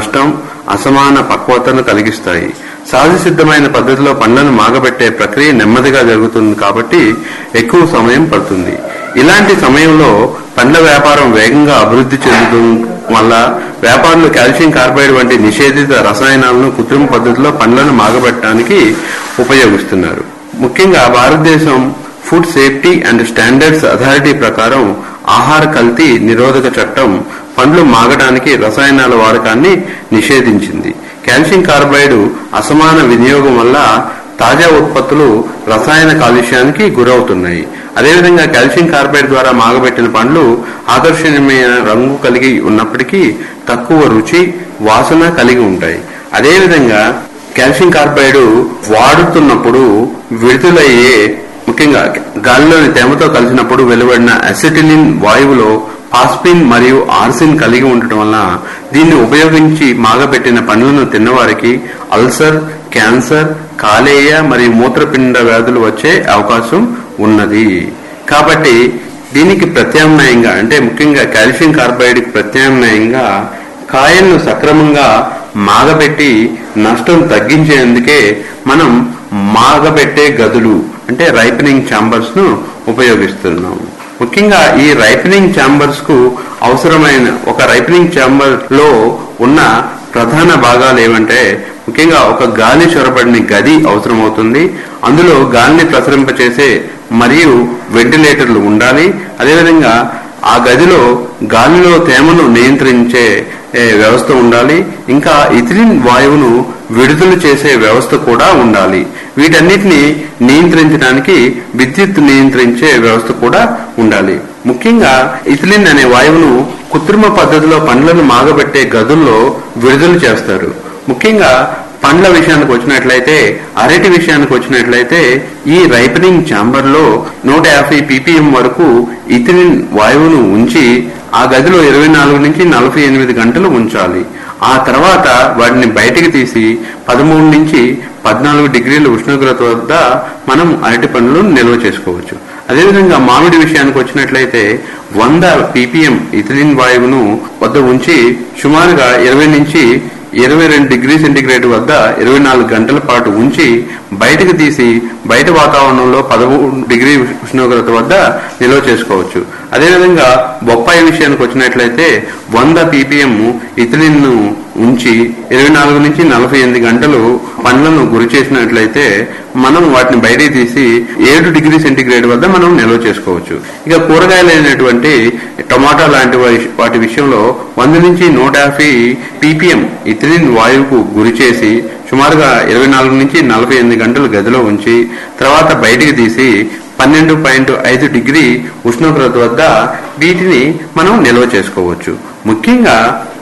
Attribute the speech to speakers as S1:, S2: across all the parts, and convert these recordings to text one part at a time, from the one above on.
S1: నష్టం అసమాన పక్వతను కలిగిస్తాయి సహజ సిద్ధమైన పద్ధతిలో పండ్లను మాగబెట్టే ప్రక్రియ నెమ్మదిగా జరుగుతుంది కాబట్టి ఎక్కువ సమయం పడుతుంది ఇలాంటి సమయంలో పండ్ల వ్యాపారం వేగంగా అభివృద్ధి చెందడం వల్ల వ్యాపారులు కాల్షియం కార్బైడ్ వంటి నిషేధిత రసాయనాలను కృత్రిమ పద్ధతిలో పండ్లను మాగబెట్టడానికి ఉపయోగిస్తున్నారు ముఖ్యంగా భారతదేశం food safety and standards authority ప్రకారం ఆహార కల్తీ నిరోధక చట్టం పండ్లు మాగడానికి రసాయనాల వాడకాన్ని నిషేధించింది కాల్షియం కార్బైడ్ అసమాన వినియోగం వల్ల తాజా ఉత్పత్తులు రసాయన కాలుష్యానికి గురవుతున్నాయి అదేవిధంగా కాల్షియం కార్బైడ్ ద్వారా మాగబెట్టిన పండ్లు ఆకర్షణీయమైన రంగు కలిగి ఉన్నప్పటికీ తక్కువ రుచి వాసన కలిగి ఉంటాయి అదేవిధంగా కాల్షియం కార్బైడ్ వాడుతున్నప్పుడు విడుదలయ్యే ముఖ్యంగా గాలిలోని తేమతో కలిసినప్పుడు వెలువడిన అసిటిలిన్ వాయువులో పాస్పిన్ మరియు ఆర్సిన్ కలిగి ఉండటం వలన దీన్ని ఉపయోగించి మాగబెట్టిన పండ్లను తిన్నవారికి అల్సర్ క్యాన్సర్ కాలేయ మరియు మూత్రపిండ వ్యాధులు వచ్చే అవకాశం ఉన్నది కాబట్టి దీనికి ప్రత్యామ్నాయంగా అంటే ముఖ్యంగా కాల్షియం కార్బైడ్ ప్రత్యామ్నాయంగా కాయలను సక్రమంగా మాగబెట్టి నష్టం తగ్గించేందుకే మనం మాగబెట్టే గదులు అంటే రైపనింగ్ ఛాంబర్స్ ను ఉపయోగిస్తున్నాం ముఖ్యంగా ఈ రైపనింగ్ ఛాంబర్స్ కు అవసరమైన ఒక రైపనింగ్ ఛాంబర్ లో ఉన్న ప్రధాన భాగాలు ఏమంటే ముఖ్యంగా ఒక గాలి చొరబడిన గది అవసరమవుతుంది అందులో గాలిని ప్రసరింపచేసే మరియు వెంటిలేటర్లు ఉండాలి అదేవిధంగా ఆ గదిలో గాలిలో తేమను నియంత్రించే ఏ, వ్యవస్థ ఉండాలి ఇంకా ఇథిలిన్ వాయువును విడుదల చేసే వ్యవస్థ కూడా ఉండాలి వీటన్నిటిని నియంత్రించడానికి విద్యుత్ నియంత్రించే వ్యవస్థ కూడా ఉండాలి ముఖ్యంగా ఇథిలిన్ అనే వాయువును కృత్రిమ పద్ధతిలో పండ్లను మాగబెట్టే గదుల్లో విడుదల చేస్తారు ముఖ్యంగా పండ్ల విషయానికి వచ్చినట్లయితే అరటి విషయానికి వచ్చినట్లయితే ఈ రైపనింగ్ ఛాంబర్ లో నూట యాభై పీపీఎం వరకు ఇథిలిన్ వాయువును ఉంచి ఆ గదిలో ఇరవై నాలుగు నుంచి నలభై ఎనిమిది గంటలు ఉంచాలి ఆ తర్వాత వాటిని బయటికి తీసి పదమూడు నుంచి పద్నాలుగు డిగ్రీల ఉష్ణోగ్రత వద్ద మనం అరటి పండ్లను నిల్వ చేసుకోవచ్చు అదేవిధంగా మామిడి విషయానికి వచ్చినట్లయితే వంద పీపీఎం ఇథిలిన్ వాయువును వద్ద ఉంచి సుమారుగా ఇరవై నుంచి ఇరవై రెండు డిగ్రీ సెంటీగ్రేడ్ వద్ద ఇరవై నాలుగు గంటల పాటు ఉంచి బయటకు తీసి బయట వాతావరణంలో పదమూడు డిగ్రీ ఉష్ణోగ్రత వద్ద నిల్వ చేసుకోవచ్చు అదేవిధంగా బొప్పాయి విషయానికి వచ్చినట్లయితే వంద పీపీఎం ఇథిలిన్ ను ఉంచి ఇరవై నాలుగు నుంచి నలభై ఎనిమిది గంటలు పండ్లను గురి చేసినట్లయితే మనం వాటిని బయటికి తీసి ఏడు డిగ్రీ సెంటీగ్రేడ్ వద్ద మనం నిల్వ చేసుకోవచ్చు ఇక కూరగాయలైనటువంటి టమాటా లాంటి వా- వాటి విషయంలో వంద నుంచి నూట యాభై పీపీఎం ఇథిలిన్ వాయువుకు గురి చేసి సుమారుగా ఇరవై నాలుగు నుంచి నలభై ఎనిమిది గంటలు గదిలో ఉంచి తర్వాత బయటికి తీసి పన్నెండు పాయింట్ ఐదు డిగ్రీ ఉష్ణోగ్రత వద్ద వీటిని మనం నిల్వ చేసుకోవచ్చు ముఖ్యంగా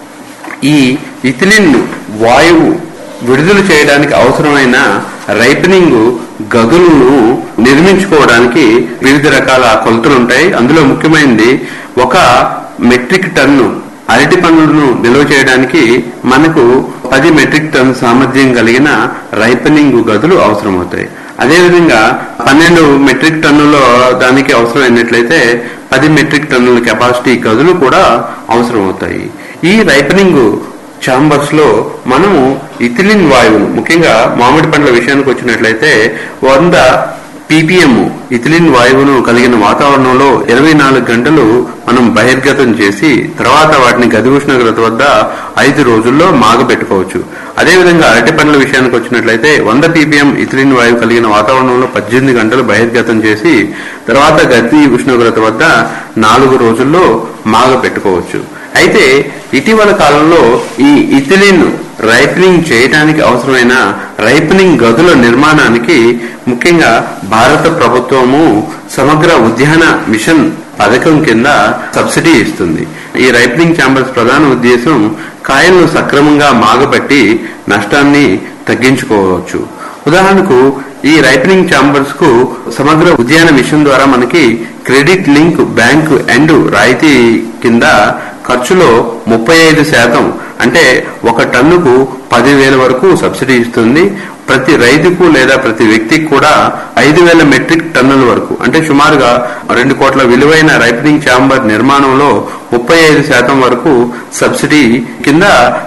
S1: ఈ ఇథిలిన్ వాయువు విడుదల చేయడానికి అవసరమైన రైపనింగ్ గదులను నిర్మించుకోవడానికి వివిధ రకాల కొలతలు ఉంటాయి అందులో ముఖ్యమైనది ఒక మెట్రిక్ టన్ను అరటి పండ్లను నిల్వ చేయడానికి మనకు పది మెట్రిక్ టన్ సామర్థ్యం కలిగిన రైపనింగ్ గదులు అవసరమవుతాయి అదేవిధంగా పన్నెండు మెట్రిక్ టన్నుల దానికి అవసరమైనట్లయితే పది మెట్రిక్ టన్నుల కెపాసిటీ గదులు కూడా అవసరమవుతాయి ఈ రైపనింగ్ ఛాంబర్స్ లో మనము ఇథిలిన్ వాయువును ముఖ్యంగా మామిడి పండ్ల విషయానికి వచ్చినట్లయితే వంద పీపీఎం ఇథిలిన్ వాయువును కలిగిన వాతావరణంలో ఇరవై నాలుగు గంటలు మనం బహిర్గతం చేసి తర్వాత వాటిని గది ఉష్ణోగ్రత వద్ద ఐదు రోజుల్లో మాగబెట్టుకోవచ్చు అదేవిధంగా అరటి పండ్ల విషయానికి వచ్చినట్లయితే వంద పీపీఎం ఇథిలిన్ వాయువు కలిగిన వాతావరణంలో పద్దెనిమిది గంటలు బహిర్గతం చేసి తర్వాత గది ఉష్ణోగ్రత వద్ద నాలుగు రోజుల్లో మాగబెట్టుకోవచ్చు అయితే ఇటీవల కాలంలో ఈ ఇథిలిన్ రైపనింగ్ చేయడానికి అవసరమైన రైపనింగ్ గదుల నిర్మాణానికి ముఖ్యంగా భారత ప్రభుత్వము సమగ్ర ఉద్యాన మిషన్ పథకం కింద సబ్సిడీ ఇస్తుంది ఈ రైపనింగ్ ఛాంబర్స్ ప్రధాన ఉద్దేశం కాయలను సక్రమంగా మాగబట్టి నష్టాన్ని తగ్గించుకోవచ్చు ఉదాహరణకు ఈ రైపనింగ్ ఛాంబర్స్ కు సమగ్ర ఉద్యాన మిషన్ ద్వారా మనకి క్రెడిట్ లింక్ బ్యాంకు అండ్ రాయితీ కింద ఖర్చులో ముప్పై ఐదు శాతం అంటే ఒక టన్నుకు పదివేల వరకు సబ్సిడీ ఇస్తుంది ప్రతి రైతుకు లేదా ప్రతి వ్యక్తికి కూడా ఐదు వేల మెట్రిక్ టన్నుల వరకు అంటే సుమారుగా రెండు కోట్ల విలువైన రైపనింగ్ ఛాంబర్ నిర్మాణంలో ముప్పై ఐదు శాతం వరకు సబ్సిడీ కింద